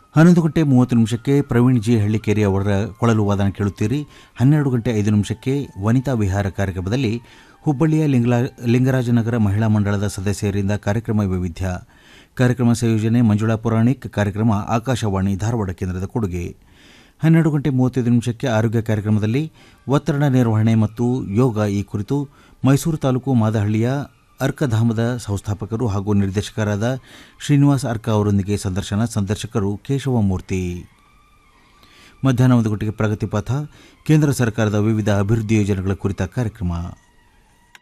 ಹನ್ನೊಂದು ಗಂಟೆ ಮೂವತ್ತು ನಿಮಿಷಕ್ಕೆ ಪ್ರವೀಣ್ ಜಿ ಹಳ್ಳಿಕೇರಿ ಅವರ ಕೊಳಲು ವಾದನ ಕೇಳುತ್ತೀರಿ ಹನ್ನೆರಡು ಗಂಟೆ ಐದು ನಿಮಿಷಕ್ಕೆ ವನಿತಾ ವಿಹಾರ ಕಾರ್ಯಕ್ರಮದಲ್ಲಿ ಹುಬ್ಬಳ್ಳಿಯ ಲಿಂಗಲಾ ಲಿಂಗರಾಜನಗರ ಮಹಿಳಾ ಮಂಡಳದ ಸದಸ್ಯರಿಂದ ಕಾರ್ಯಕ್ರಮ ವೈವಿಧ್ಯ ಕಾರ್ಯಕ್ರಮ ಸಂಯೋಜನೆ ಮಂಜುಳಾ ಪುರಾಣಿಕ್ ಕಾರ್ಯಕ್ರಮ ಆಕಾಶವಾಣಿ ಧಾರವಾಡ ಕೇಂದ್ರದ ಕೊಡುಗೆ ಹನ್ನೆರಡು ಗಂಟೆ ಮೂವತ್ತೈದು ನಿಮಿಷಕ್ಕೆ ಆರೋಗ್ಯ ಕಾರ್ಯಕ್ರಮದಲ್ಲಿ ಒತ್ತಡ ನಿರ್ವಹಣೆ ಮತ್ತು ಯೋಗ ಈ ಕುರಿತು ಮೈಸೂರು ತಾಲೂಕು ಮಾದಹಳ್ಳಿಯ ಅರ್ಕಧಾಮದ ಸಂಸ್ಥಾಪಕರು ಹಾಗೂ ನಿರ್ದೇಶಕರಾದ ಶ್ರೀನಿವಾಸ್ ಅರ್ಕ ಅವರೊಂದಿಗೆ ಸಂದರ್ಶನ ಸಂದರ್ಶಕರು ಕೇಶವಮೂರ್ತಿ ಮಧ್ಯಾಹ್ನ ಒಂದು ಗಂಟೆಗೆ ಪ್ರಗತಿ ಪಥ ಕೇಂದ್ರ ಸರ್ಕಾರದ ವಿವಿಧ ಅಭಿವೃದ್ಧಿ ಯೋಜನೆಗಳ ಕುರಿತ ಕಾರ್ಯಕ್ರಮ